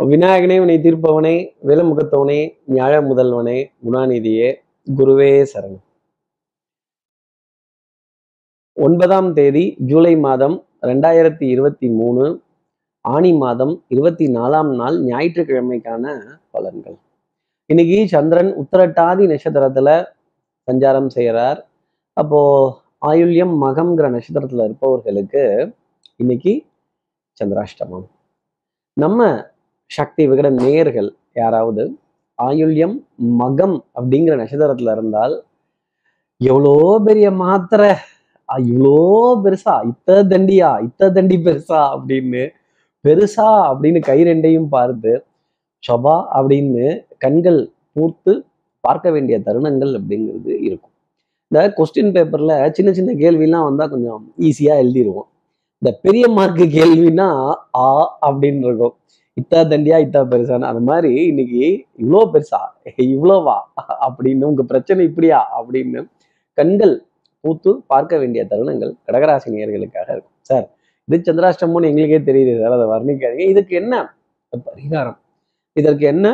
விநாயகனே வினை தீர்ப்பவனே வேலமுகத்தவனே ஞாழ முதல்வனே குணாநிதியே குருவே சரணம் ஒன்பதாம் தேதி ஜூலை மாதம் ரெண்டாயிரத்தி இருபத்தி மூணு ஆணி மாதம் இருபத்தி நாலாம் நாள் ஞாயிற்றுக்கிழமைக்கான பலன்கள் இன்னைக்கு சந்திரன் உத்தரட்டாதி நட்சத்திரத்துல சஞ்சாரம் செய்கிறார் அப்போ ஆயுள்யம் மகம்ங்கிற நட்சத்திரத்துல இருப்பவர்களுக்கு இன்னைக்கு சந்திராஷ்டமம் நம்ம சக்தி விகட நேயர்கள் யாராவது ஆயுள்யம் மகம் அப்படிங்கிற நட்சத்திரத்துல இருந்தால் எவ்வளோ பெரிய மாத்திரை அ, இவ்வளோ பெருசா இத்த தண்டியா இத்த தண்டி பெருசா அப்படின்னு பெருசா அப்படின்னு கை ரெண்டையும் பார்த்து சபா அப்படின்னு கண்கள் பூர்த்து பார்க்க வேண்டிய தருணங்கள் அப்படிங்கிறது இருக்கும் இந்த கொஸ்டின் பேப்பர்ல சின்ன சின்ன கேள்விலாம் வந்தா கொஞ்சம் ஈஸியா எழுதிருவோம் இந்த பெரிய மார்க்கு கேள்வினா ஆ அப்படின்னு இருக்கும் இத்தா தண்டியா இத்தா பெருசான்னு அது மாதிரி இன்னைக்கு இவ்வளோ பெருசா இவ்வளோவா அப்படின்னு உங்க பிரச்சனை இப்படியா அப்படின்னு கண்கள் பூத்து பார்க்க வேண்டிய தருணங்கள் கடகராசி நேயர்களுக்காக இருக்கும் சார் இது சந்திராஷ்டமம்னு எங்களுக்கே தெரியுது சார் அதை வர்ணிக்காதீங்க இதுக்கு என்ன பரிகாரம் இதற்கு என்ன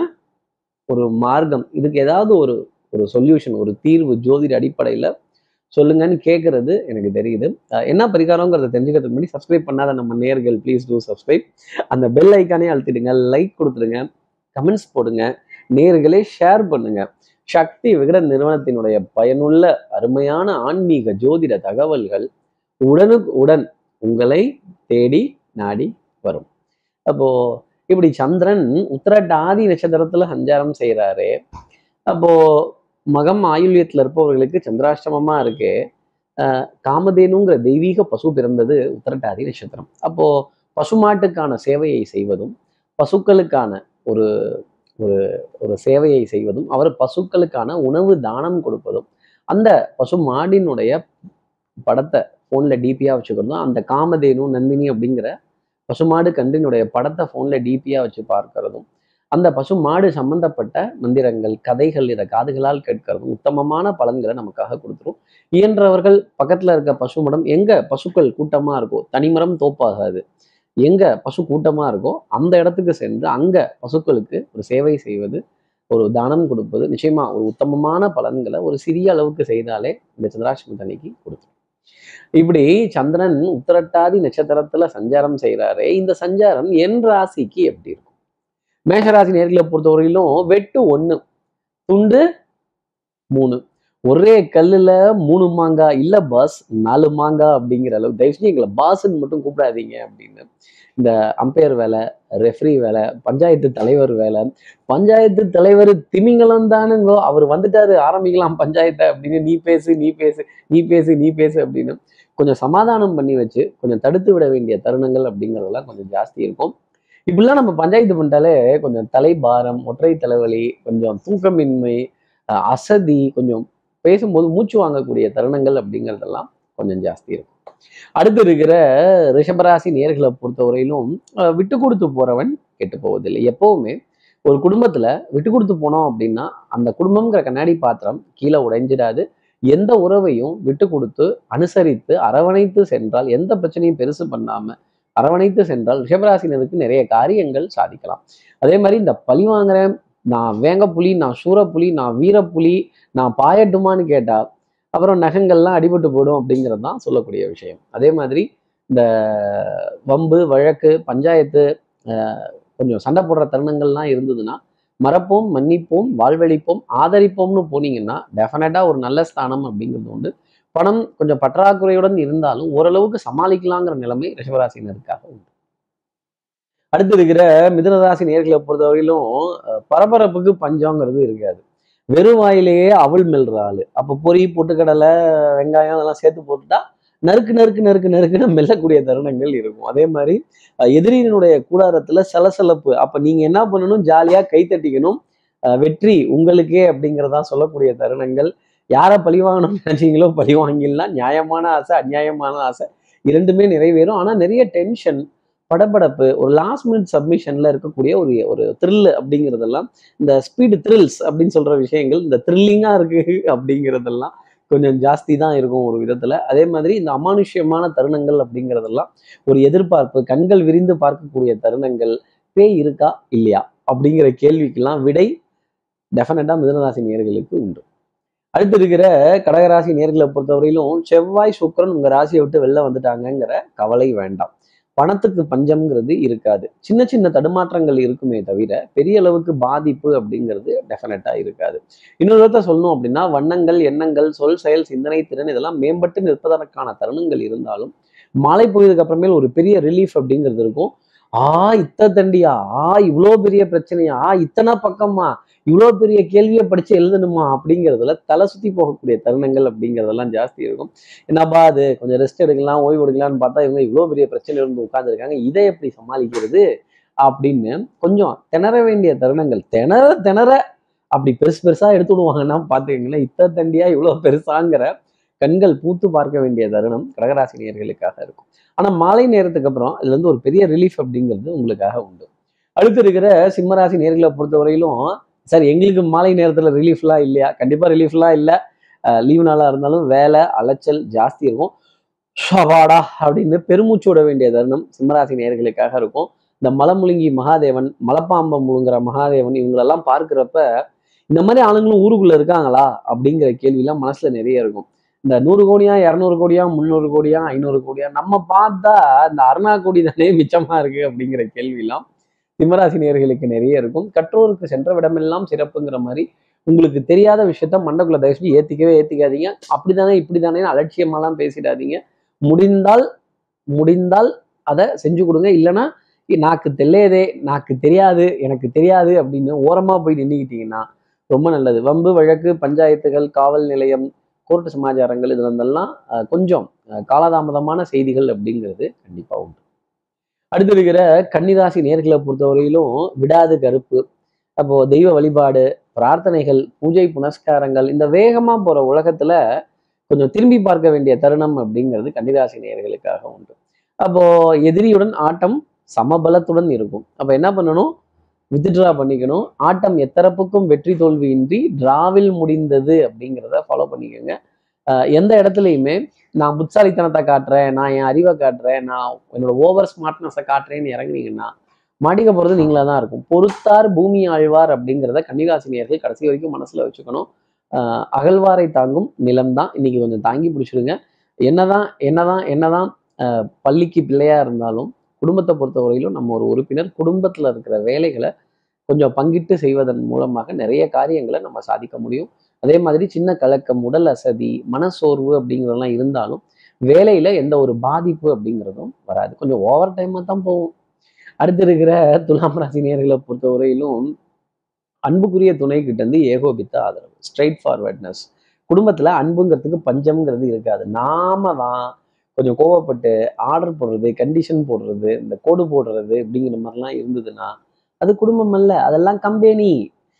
ஒரு மார்க்கம் இதுக்கு ஏதாவது ஒரு ஒரு சொல்யூஷன் ஒரு தீர்வு ஜோதிட அடிப்படையில் சொல்லுங்கன்னு கேட்கறது எனக்கு தெரியுது அஹ் என்ன பரிகாரங்கிறத தெரிஞ்சுக்கிறதுக்கு முன்னாடி சப்ஸ்கிரைப் பண்ணாத நம்ம நேர்கள் ப்ளீஸ் டூ சப்ஸ்கிரைப் அந்த பெல் ஐக்கானே அழுத்திடுங்க லைக் கொடுத்துடுங்க கமெண்ட்ஸ் போடுங்க நேர்களே ஷேர் பண்ணுங்க சக்தி விகட நிறுவனத்தினுடைய பயனுள்ள அருமையான ஆன்மீக ஜோதிட தகவல்கள் உடனுக்கு உடன் உங்களை தேடி நாடி வரும் அப்போ இப்படி சந்திரன் உத்திரட்டாதி நட்சத்திரத்துல சஞ்சாரம் செய்கிறாரு அப்போ மகம் ஆயுள்யத்துல இருப்பவர்களுக்கு சந்திராஷ்டமமா இருக்கு அஹ் காமதேனுங்கிற தெய்வீக பசு பிறந்தது உத்திரட்டாதி நட்சத்திரம் அப்போ பசுமாட்டுக்கான சேவையை செய்வதும் பசுக்களுக்கான ஒரு ஒரு ஒரு சேவையை செய்வதும் அவர் பசுக்களுக்கான உணவு தானம் கொடுப்பதும் அந்த பசு மாடினுடைய படத்தை ஃபோனில் டிபியாக வச்சுக்கிறதும் அந்த காமதேனு நந்தினி அப்படிங்கிற பசுமாடு கன்றினுடைய படத்தை ஃபோனில் டிபியாக வச்சு பார்க்கறதும் அந்த பசு மாடு சம்பந்தப்பட்ட மந்திரங்கள் கதைகள் இதை காதுகளால் கேட்கறதும் உத்தமமான பலன்களை நமக்காக கொடுத்துரும் இயன்றவர்கள் பக்கத்தில் இருக்க பசுமடம் எங்க பசுக்கள் கூட்டமாக இருக்கோ தனிமரம் தோப்பாகாது எங்க பசு கூட்டமாக இருக்கோ அந்த இடத்துக்கு சென்று அங்க பசுக்களுக்கு ஒரு சேவை செய்வது ஒரு தானம் கொடுப்பது நிச்சயமா ஒரு உத்தமமான பலன்களை ஒரு சிறிய அளவுக்கு செய்தாலே இந்த சந்திராஷ்டமி அன்னைக்கு கொடுத்துரும் இப்படி சந்திரன் உத்திரட்டாதி நட்சத்திரத்துல சஞ்சாரம் செய்கிறாரே இந்த சஞ்சாரம் என் ராசிக்கு எப்படி இருக்கும் மேஷராசி நேர்களை பொறுத்தவரையிலும் வெட்டு ஒண்ணு துண்டு மூணு ஒரே கல்லுல மூணு மாங்காய் இல்ல பாஸ் நாலு மாங்காய் அப்படிங்கிற அளவு தயவு செஞ்சு எங்களை பாஸ்ன்னு மட்டும் கூப்பிடாதீங்க அப்படின்னு இந்த அம்பையர் வேலை ரெஃப்ரி வேலை பஞ்சாயத்து தலைவர் வேலை பஞ்சாயத்து தலைவர் திமிங்கலம் தானுங்கோ அவர் வந்துட்டாரு ஆரம்பிக்கலாம் பஞ்சாயத்தை அப்படின்னு நீ பேசு நீ பேசு நீ பேசு நீ பேசு அப்படின்னு கொஞ்சம் சமாதானம் பண்ணி வச்சு கொஞ்சம் தடுத்து விட வேண்டிய தருணங்கள் அப்படிங்கிறதெல்லாம் கொஞ்சம் ஜாஸ்தி இருக்கும் இப்படிலாம் நம்ம பஞ்சாயத்து பண்ணிட்டாலே கொஞ்சம் தலைபாரம் ஒற்றை தலைவலி கொஞ்சம் தூக்கமின்மை அஹ் அசதி கொஞ்சம் பேசும்போது மூச்சு வாங்கக்கூடிய தருணங்கள் அப்படிங்கிறதெல்லாம் கொஞ்சம் ஜாஸ்தி இருக்கும் அடுத்து இருக்கிற ரிஷபராசி நேர்களை பொறுத்தவரையிலும் அஹ் விட்டு கொடுத்து போறவன் கெட்டு போவதில்லை எப்பவுமே ஒரு குடும்பத்துல விட்டு கொடுத்து போனோம் அப்படின்னா அந்த குடும்பம்ங்கிற கண்ணாடி பாத்திரம் கீழே உடைஞ்சிடாது எந்த உறவையும் விட்டு கொடுத்து அனுசரித்து அரவணைத்து சென்றால் எந்த பிரச்சனையும் பெருசு பண்ணாம அரவணைத்து சென்றால் ரிஷபராசினருக்கு நிறைய காரியங்கள் சாதிக்கலாம் அதே மாதிரி இந்த பழி வாங்குறேன் நான் வேங்க புலி நான் சூரப்புலி நான் வீரப்புலி நான் பாயட்டுமான்னு கேட்டா அப்புறம் நகங்கள்லாம் அடிபட்டு போடும் அப்படிங்கிறது தான் சொல்லக்கூடிய விஷயம் அதே மாதிரி இந்த வம்பு வழக்கு பஞ்சாயத்து அஹ், கொஞ்சம் சண்டை போடுற தருணங்கள்லாம் இருந்ததுன்னா மறப்போம் மன்னிப்போம் வாழ்வழிப்போம் ஆதரிப்போம்னு போனீங்கன்னா டெஃபினட்டா ஒரு நல்ல ஸ்தானம் அப்படிங்கிறது உண்டு பணம் கொஞ்சம் பற்றாக்குறையுடன் இருந்தாலும் ஓரளவுக்கு சமாளிக்கலாங்கிற நிலைமை ரிஷபராசினருக்காக உண்டு அடுத்து இருக்கிற மிதுனராசி நேர்களை பொறுத்தவரையிலும் அஹ், பரபரப்புக்கு பஞ்சங்கிறது இருக்காது வெறும் வாயிலேயே அவள் மெல்ற ஆளு அப்போ பொரி பொட்டுக்கடலை வெங்காயம் அதெல்லாம் சேர்த்து போட்டுட்டா நறுக்கு நறுக்கு நறுக்கு நறுக்குன்னு மெல்லக்கூடிய தருணங்கள் இருக்கும் அதே மாதிரி அஹ், எதிரியினுடைய கூடாரத்துல சலசலப்பு அப்ப நீங்க என்ன பண்ணணும் ஜாலியா கை தட்டிக்கணும் அஹ், வெற்றி உங்களுக்கே அப்படிங்கிறதா சொல்லக்கூடிய தருணங்கள் யாரை பழி வாங்கணும்னு நினைச்சீங்களோ பழி வாங்கிடலாம் நியாயமான ஆசை அநியாயமான ஆசை இரண்டுமே நிறைவேறும் ஆனா நிறைய டென்ஷன் படபடப்பு ஒரு லாஸ்ட் மினிட் சப்மிஷன்ல இருக்கக்கூடிய ஒரு ஒரு த்ரில் அப்படிங்கிறதெல்லாம் இந்த ஸ்பீடு த்ரில்ஸ் அப்படின்னு சொல்ற விஷயங்கள் இந்த த்ரில்லிங்கா இருக்கு அப்படிங்கிறதெல்லாம் கொஞ்சம் ஜாஸ்தி தான் இருக்கும் ஒரு விதத்துல அதே மாதிரி இந்த அமானுஷ்யமான தருணங்கள் அப்படிங்கிறதெல்லாம் ஒரு எதிர்பார்ப்பு கண்கள் விரிந்து பார்க்கக்கூடிய தருணங்கள் பேய் இருக்கா இல்லையா அப்படிங்கிற கேள்விக்கெல்லாம் விடை டெஃபினட்டா மிதனராசி நேர்களுக்கு உண்டு அடுத்து இருக்கிற கடகராசி நேர்களை பொறுத்தவரையிலும் செவ்வாய் சுக்கிரன் உங்க ராசியை விட்டு வெளில வந்துட்டாங்கங்கிற கவலை வேண்டாம் பணத்துக்கு பஞ்சம்ங்கிறது இருக்காது சின்ன சின்ன தடுமாற்றங்கள் இருக்குமே தவிர பெரிய அளவுக்கு பாதிப்பு அப்படிங்கிறது டெஃபினட்டா இருக்காது இன்னொரு விதத்தை சொல்லணும் அப்படின்னா வண்ணங்கள் எண்ணங்கள் சொல் செயல் சிந்தனை திறன் இதெல்லாம் மேம்பட்டு நிற்பதற்கான தருணங்கள் இருந்தாலும் மாலை பொழுதுக்கு அப்புறமேல் ஒரு பெரிய ரிலீஃப் அப்படிங்கிறது இருக்கும் ஆ இத்த தண்டியா ஆ இவ்வளோ பெரிய பிரச்சனையா ஆ இத்தனை பக்கமா இவ்வளோ பெரிய கேள்வியை படிச்சு எழுதணுமா அப்படிங்கிறதுல தலை சுத்தி போகக்கூடிய தருணங்கள் அப்படிங்கிறதெல்லாம் ஜாஸ்தி இருக்கும் என்னப்பா அது கொஞ்சம் ரெஸ்ட் எடுக்கலாம் ஓய்வு எடுக்கலாம்னு பார்த்தா இவங்க இவ்வளோ பெரிய பிரச்சனை இருந்து உட்காந்துருக்காங்க இதை எப்படி சமாளிக்கிறது அப்படின்னு கொஞ்சம் திணற வேண்டிய தருணங்கள் திணற திணற அப்படி பெருசு பெருசா எடுத்து விடுவாங்கன்னா பார்த்துக்கிங்களேன் இத்த தண்டியா இவ்வளோ பெருசாங்கிற கண்கள் பூத்து பார்க்க வேண்டிய தருணம் கடகராசினியர்களுக்காக இருக்கும் ஆனா மாலை நேரத்துக்கு அப்புறம் இதுல இருந்து ஒரு பெரிய ரிலீஃப் அப்படிங்கிறது உங்களுக்காக உண்டு அடுத்து இருக்கிற சிம்மராசி நேர்களை பொறுத்தவரையிலும் சார் எங்களுக்கு மாலை நேரத்துல ரிலீஃப்லாம் இல்லையா கண்டிப்பா ரிலீஃப்லாம் இல்லை லீவு நாளா இருந்தாலும் வேலை அலைச்சல் ஜாஸ்தி இருக்கும் ஷவாடா அப்படின்னு பெருமூச்சு விட வேண்டிய தருணம் சிம்மராசி நேர்களுக்காக இருக்கும் இந்த மலமுழுங்கி மகாதேவன் மலப்பாம்பம் முழுங்குற மகாதேவன் இவங்களெல்லாம் பார்க்கிறப்ப இந்த மாதிரி ஆளுங்களும் ஊருக்குள்ள இருக்காங்களா அப்படிங்கிற கேள்விலாம் மனசுல நிறைய இருக்கும் இந்த நூறு கோடியா இரநூறு கோடியா முந்நூறு கோடியா ஐநூறு கோடியா நம்ம பார்த்தா இந்த அருணா கோடி தானே மிச்சமா இருக்கு அப்படிங்கிற கேள்விலாம் சிம்மராசி நேர்களுக்கு நிறைய இருக்கும் கற்றோருக்கு சென்ற விடமெல்லாம் சிறப்புங்கிற மாதிரி உங்களுக்கு தெரியாத விஷயத்த மண்டக்குள்ள தயவு செஞ்சு ஏத்திக்கவே ஏத்திக்காதீங்க அப்படிதானே இப்படிதானே அலட்சியமாலாம் பேசிடாதீங்க முடிந்தால் முடிந்தால் அதை செஞ்சு கொடுங்க இல்லைன்னா நாக்கு தெல்லையதே நாக்கு தெரியாது எனக்கு தெரியாது அப்படின்னு ஓரமா போய் நின்றுக்கிட்டீங்கன்னா ரொம்ப நல்லது வம்பு வழக்கு பஞ்சாயத்துகள் காவல் நிலையம் கோர்ட்டு சமாச்சாரங்கள் இதுல இருந்தெல்லாம் அஹ், கொஞ்சம் அஹ், காலதாமதமான செய்திகள் அப்படிங்கிறது கண்டிப்பா உண்டு அடுத்து இருக்கிற கன்னிராசி நேர்களை பொறுத்தவரையிலும் விடாது கருப்பு அப்போ தெய்வ வழிபாடு பிரார்த்தனைகள் பூஜை புனஸ்காரங்கள் இந்த வேகமா போற உலகத்துல கொஞ்சம் திரும்பி பார்க்க வேண்டிய தருணம் அப்படிங்கிறது கன்னிராசி நேயர்களுக்காக உண்டு அப்போ எதிரியுடன் ஆட்டம் சமபலத்துடன் இருக்கும் அப்ப என்ன பண்ணணும் வித்ட்ரா பண்ணிக்கணும் ஆட்டம் எத்தரப்புக்கும் வெற்றி தோல்வியின்றி டிராவில் முடிந்தது அப்படிங்கிறத ஃபாலோ பண்ணிக்கோங்க அஹ் எந்த இடத்துலையுமே நான் புத்தாலித்தனத்தை காட்டுறேன் நான் என் அறிவை காட்டுறேன் நான் என்னோட ஓவர் ஸ்மார்ட்னஸை காட்டுறேன்னு இறங்குனீங்கன்னா மாட்டிக்க போகிறது நீங்களா தான் இருக்கும் பொறுத்தார் பூமி ஆழ்வார் அப்படிங்கிறத கன்னிராசினியர்கள் கடைசி வரைக்கும் மனசுல வச்சுக்கணும் ஆஹ் அகழ்வாரை தாங்கும் நிலம் தான் இன்னைக்கு கொஞ்சம் தாங்கி பிடிச்சிருங்க என்னதான் என்னதான் என்னதான் ஆஹ் பள்ளிக்கு பிள்ளையா இருந்தாலும் குடும்பத்தை பொறுத்தவரையிலும் நம்ம ஒரு உறுப்பினர் குடும்பத்துல இருக்கிற வேலைகளை கொஞ்சம் பங்கிட்டு செய்வதன் மூலமாக நிறைய காரியங்களை நம்ம சாதிக்க முடியும் அதே மாதிரி சின்ன கலக்கம் உடல் அசதி மனசோர்வு அப்படிங்கிறதெல்லாம் இருந்தாலும் வேலையில எந்த ஒரு பாதிப்பு அப்படிங்கிறதும் வராது கொஞ்சம் ஓவர் டைமாக தான் போகும் அடுத்து இருக்கிற துலாம் ராசி நேர்களை பொறுத்தவரையிலும் அன்புக்குரிய துணை கிட்ட இருந்து ஏகோபித்த ஆதரவு ஸ்ட்ரைட் ஃபார்வர்ட்னஸ் குடும்பத்துல அன்புங்கிறதுக்கு பஞ்சம்ங்கிறது இருக்காது நாம தான் கொஞ்சம் கோவப்பட்டு ஆர்டர் போடுறது கண்டிஷன் போடுறது இந்த கோடு போடுறது அப்படிங்கிற மாதிரிலாம் இருந்ததுன்னா அது குடும்பம் அல்ல அதெல்லாம் கம்பெனி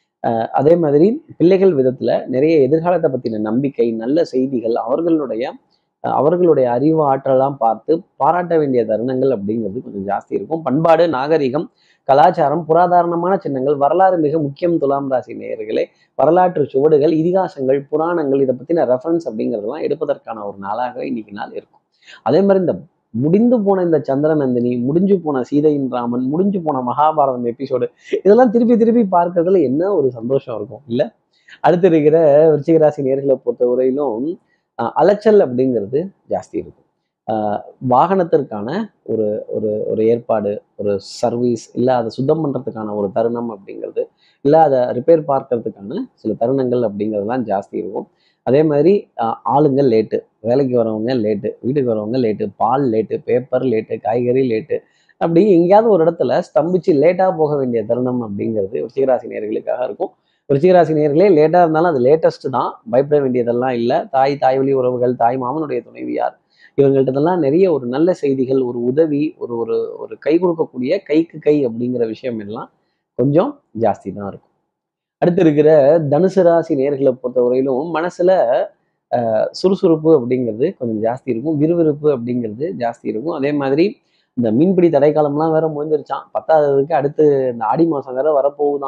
அதே மாதிரி பிள்ளைகள் விதத்துல நிறைய எதிர்காலத்தை பத்தின நம்பிக்கை நல்ல செய்திகள் அவர்களுடைய அஹ், அவர்களுடைய அறிவு ஆற்றலாம் பார்த்து பாராட்ட வேண்டிய தருணங்கள் அப்படிங்கிறது கொஞ்சம் ஜாஸ்தி இருக்கும் பண்பாடு நாகரிகம் கலாச்சாரம் புராதாரணமான சின்னங்கள் வரலாறு மிக முக்கியம் துலாம் ராசி நேயர்களே வரலாற்று சுவடுகள் இதிகாசங்கள் புராணங்கள் இதை பத்தின ரெஃபரன்ஸ் அப்படிங்கிறதெல்லாம் எடுப்பதற்கான ஒரு நாளாக இன்னைக்கு நாள் இருக்கும் அதே மாதிரி இந்த முடிந்து போன இந்த சந்திரநந்தினி முடிஞ்சு போன சீதையின் ராமன் முடிஞ்சு போன மகாபாரதம் எபிசோடு இதெல்லாம் திருப்பி திருப்பி பார்க்கறதுல என்ன ஒரு சந்தோஷம் இருக்கும் இல்ல அடுத்து இருக்கிற விருச்சிகராசி நேர்களை பொறுத்தவரையிலும் அஹ், அலைச்சல் அப்படிங்கிறது ஜாஸ்தி இருக்கும் அஹ், வாகனத்திற்கான ஒரு ஒரு ஒரு ஏற்பாடு ஒரு சர்வீஸ் இல்லை அதை சுத்தம் பண்ணுறதுக்கான ஒரு தருணம் அப்படிங்கிறது இல்லை அதை ரிப்பேர் பார்க்கறதுக்கான சில தருணங்கள் அப்படிங்கிறதுலாம் ஜாஸ்தி இருக்கும் அதே மாதிரி அஹ், ஆளுங்க லேட்டு வேலைக்கு வரவங்க லேட்டு வீட்டுக்கு வரவங்க லேட்டு பால் லேட்டு பேப்பர் லேட்டு காய்கறி லேட்டு அப்படி எங்கேயாவது ஒரு இடத்துல ஸ்தம்பிச்சு லேட்டாக போக வேண்டிய தருணம் அப்படிங்கிறது விருச்சிகராசி நேர்களுக்காக இருக்கும் விருச்சிகராசி நேர்களே லேட்டாக இருந்தாலும் அது லேட்டஸ்ட் தான் பயப்பட வேண்டியதெல்லாம் இல்லை தாய் தாய் வழி உறவுகள் தாய் மாமனுடைய துணைவியார் இவங்கள்ட்டதெல்லாம் நிறைய ஒரு நல்ல செய்திகள் ஒரு உதவி ஒரு ஒரு ஒரு கை கொடுக்கக்கூடிய கைக்கு கை அப்படிங்கிற விஷயம் எல்லாம் கொஞ்சம் ஜாஸ்தி தான் இருக்கும் அடுத்து இருக்கிற தனுசு ராசி நேர்களை பொறுத்தவரையிலும் மனசுல அஹ், சுறுசுறுப்பு அப்படிங்கிறது கொஞ்சம் ஜாஸ்தி இருக்கும் விறுவிறுப்பு அப்படிங்கிறது ஜாஸ்தி இருக்கும் அதே மாதிரி இந்த மீன்பிடி தடைக்காலம்லாம் வேற முடிஞ்சிருச்சான் பத்தாததுக்கு அடுத்து இந்த ஆடி மாசம் வேற வரப்போகுதான்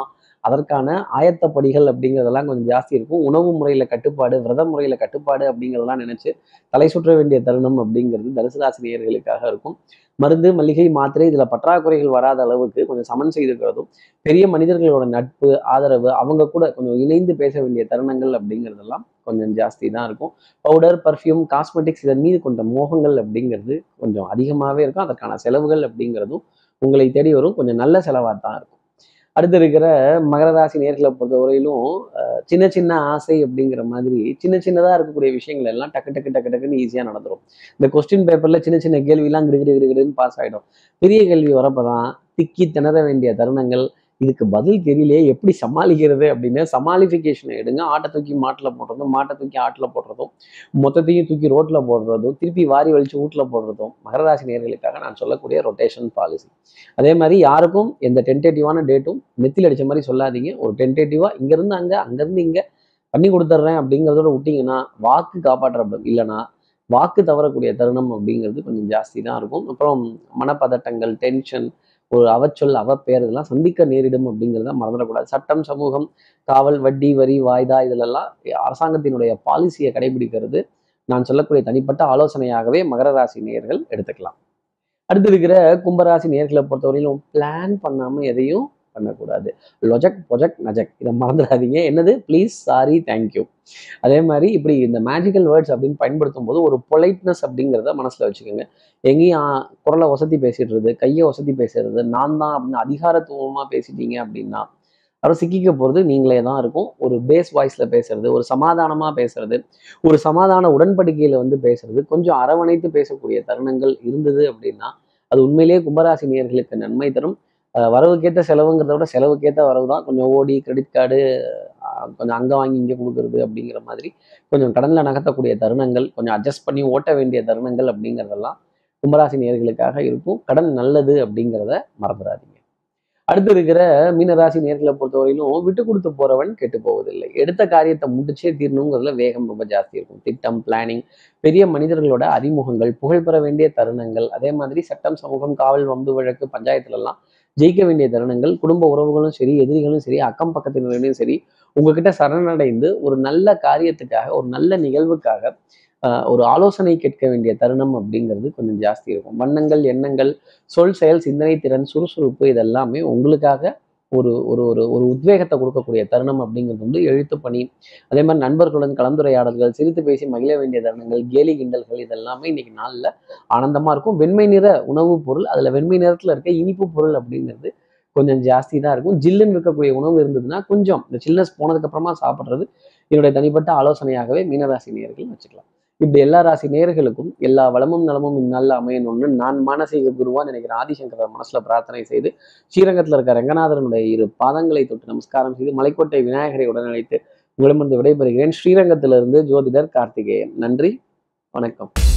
அதற்கான ஆயத்தப்படிகள் அப்படிங்கிறதெல்லாம் கொஞ்சம் ஜாஸ்தி இருக்கும் உணவு முறையில கட்டுப்பாடு விரத முறையில கட்டுப்பாடு அப்படிங்கிறதெல்லாம் நினைச்சு தலை சுற்ற வேண்டிய தருணம் அப்படிங்கிறது தனுசு ராசி நேயர்களுக்காக இருக்கும் மருந்து மளிகை மாத்திரை இதுல பற்றாக்குறைகள் வராத அளவுக்கு கொஞ்சம் சமன் செய்துக்கிறதும் பெரிய மனிதர்களோட நட்பு ஆதரவு அவங்க கூட கொஞ்சம் இணைந்து பேச வேண்டிய தருணங்கள் அப்படிங்கிறதெல்லாம் கொஞ்சம் ஜாஸ்தி தான் இருக்கும் பவுடர் பர்ஃப்யூம் காஸ்மெட்டிக்ஸ் இதன் மீது கொண்ட மோகங்கள் அப்படிங்கிறது கொஞ்சம் அதிகமாகவே இருக்கும் அதற்கான செலவுகள் அப்படிங்கிறதும் உங்களை தேடி வரும் கொஞ்சம் நல்ல செலவாக தான் இருக்கும் அடுத்து இருக்கிற மகர ராசி நேர்களை பொறுத்தவரையிலும் அஹ், சின்ன சின்ன ஆசை அப்படிங்கிற மாதிரி சின்ன சின்னதாக இருக்கக்கூடிய விஷயங்கள் எல்லாம் டக்கு டக்கு டக்கு டக்குன்னு ஈஸியாக நடந்துரும் இந்த கொஸ்டின் பேப்பர்ல சின்ன சின்ன கேள்விலாம் கிடுகிடு கிடுகிடுன்னு பாஸ் ஆகிடும் பெரிய கேள்வி வரப்போ தான் திக்கி திணற வேண்டிய தருணங்கள் இதுக்கு பதில் தெரியலையே எப்படி சமாளிக்கிறது அப்படின்னு சமாளிஃபிகேஷனை எடுங்க ஆட்டை தூக்கி மாட்டில் போடுறதும் மாட்டை தூக்கி ஆட்டில் போடுறதும் மொத்தத்தையும் தூக்கி ரோட்டில் போடுறதும் திருப்பி வாரி வலிச்சு வீட்டில் போடுறதும் மகராசி நேர்களுக்காக நான் சொல்லக்கூடிய ரொட்டேஷன் பாலிசி அதே மாதிரி யாருக்கும் எந்த டென்டேட்டிவான டேட்டும் நெத்தியில் அடிச்ச மாதிரி சொல்லாதீங்க ஒரு டென்டேட்டிவாக இங்கேருந்து அங்கே அங்கேருந்து இங்கே பண்ணி கொடுத்துட்றேன் அப்படிங்கிறதோட விட்டிங்கன்னா வாக்கு காப்பாற்றப்படும் இல்லைன்னா வாக்கு தவறக்கூடிய தருணம் அப்படிங்கிறது கொஞ்சம் ஜாஸ்தி தான் இருக்கும் அப்புறம் மனப்பதட்டங்கள் டென்ஷன் ஒரு அவச்சொல் அவப்பெயர் இதெல்லாம் சந்திக்க நேரிடும் அப்படிங்கிறத மறந்துடக்கூடாது சட்டம் சமூகம் காவல் வட்டி வரி வாய்தா இதிலெல்லாம் அரசாங்கத்தினுடைய பாலிசியை கடைபிடிக்கிறது நான் சொல்லக்கூடிய தனிப்பட்ட ஆலோசனையாகவே மகர ராசி நேயர்கள் எடுத்துக்கலாம் அடுத்து இருக்கிற கும்பராசி நேர்களை பொறுத்தவரையிலும் பிளான் பண்ணாம எதையும் பண்ணக்கூடாது லொஜக் பொஜக் நஜக் இதை மறந்துடாதீங்க என்னது ப்ளீஸ் சாரி தேங்க்யூ அதே மாதிரி இப்படி இந்த மேஜிக்கல் வேர்ட்ஸ் அப்படின்னு பயன்படுத்தும் போது ஒரு பொலைட்னஸ் அப்படிங்கிறத மனசுல வச்சுக்கோங்க எங்கேயும் ஆ, குரலை வசதி பேசிடுறது கையை வசதி பேசுறது நான் தான் அப்படின்னு அதிகாரத்துவமா பேசிட்டீங்க அப்படின்னா அப்புறம் சிக்கிக்க போகிறது நீங்களே தான் இருக்கும் ஒரு பேஸ் வாய்ஸில் பேசுறது ஒரு சமாதானமாக பேசுறது ஒரு சமாதான உடன்படிக்கையில் வந்து பேசுறது கொஞ்சம் அரவணைத்து பேசக்கூடிய தருணங்கள் இருந்தது அப்படின்னா அது உண்மையிலேயே கும்பராசி நேயர்களுக்கு நன்மை தரும் அஹ் வரவுக்கேற்ற செலவுங்கிறத விட செலவுக்கேற்ற வரவு தான் கொஞ்சம் ஓடி கிரெடிட் கார்டு கொஞ்சம் அங்கே வாங்கி இங்கே கொடுக்கறது அப்படிங்கிற மாதிரி கொஞ்சம் கடனில் நகர்த்தக்கூடிய தருணங்கள் கொஞ்சம் அட்ஜஸ்ட் பண்ணி ஓட்ட வேண்டிய தருணங்கள் அப்படிங்கிறதெல்லாம் கும்பராசி நேர்களுக்காக இருக்கும் கடன் நல்லது அப்படிங்கிறத மறந்துடாதீங்க அடுத்து இருக்கிற மீனராசி நேர்களை பொறுத்தவரையிலும் விட்டு கொடுத்து போறவன் கெட்டு போவதில்லை எடுத்த காரியத்தை முடிச்சே தீரணுங்கிறதுல வேகம் ரொம்ப ஜாஸ்தி இருக்கும் திட்டம் பிளானிங் பெரிய மனிதர்களோட அறிமுகங்கள் புகழ் பெற வேண்டிய தருணங்கள் அதே மாதிரி சட்டம் சமூகம் காவல் வம்பு வழக்கு பஞ்சாயத்துல எல்லாம் ஜெயிக்க வேண்டிய தருணங்கள் குடும்ப உறவுகளும் சரி எதிரிகளும் சரி அக்கம் பக்கத்தினரையும் சரி உங்ககிட்ட சரணடைந்து ஒரு நல்ல காரியத்துக்காக ஒரு நல்ல நிகழ்வுக்காக ஆஹ், ஒரு ஆலோசனை கேட்க வேண்டிய தருணம் அப்படிங்கிறது கொஞ்சம் ஜாஸ்தி இருக்கும் வண்ணங்கள் எண்ணங்கள் சொல் செயல் சிந்தனை திறன் சுறுசுறுப்பு இதெல்லாமே உங்களுக்காக ஒரு ஒரு ஒரு ஒரு உத்வேகத்தை கொடுக்கக்கூடிய தருணம் அப்படிங்கிறது வந்து எழுத்து பணி அதே மாதிரி நண்பர்களுடன் கலந்துரையாடல்கள் சிரித்து பேசி மகிழ வேண்டிய தருணங்கள் கேலி கிண்டல்கள் இதெல்லாமே இன்னைக்கு நாளில் ஆனந்தமா இருக்கும் வெண்மை நிற உணவுப் பொருள் அதுல வெண்மை நிறத்துல இருக்க இனிப்பு பொருள் அப்படிங்கிறது கொஞ்சம் ஜாஸ்தி தான் இருக்கும் ஜில்லுன்னு இருக்கக்கூடிய உணவு இருந்ததுன்னா கொஞ்சம் இந்த சில்னஸ் போனதுக்கு அப்புறமா சாப்பிட்றது என்னுடைய தனிப்பட்ட ஆலோசனையாகவே மீனராசி நேயர்கள் வச்சுக்கலாம் இப்படி எல்லா ராசி நேயர்களுக்கும் எல்லா வளமும் நலமும் இந்நாளில் அமையணும்னு நான் மானசீக குருவா நினைக்கிற ஆதிசங்கரர் மனசுல பிரார்த்தனை செய்து ஸ்ரீரங்கத்தில் இருக்க ரங்கநாதரனுடைய இரு பாதங்களை தொட்டு நமஸ்காரம் செய்து மலைக்கோட்டை விநாயகரை உடனழைத்து உங்களிடமிருந்து விடைபெறுகிறேன் ஸ்ரீரங்கத்திலிருந்து ஜோதிடர் கார்த்திகேயன் நன்றி வணக்கம்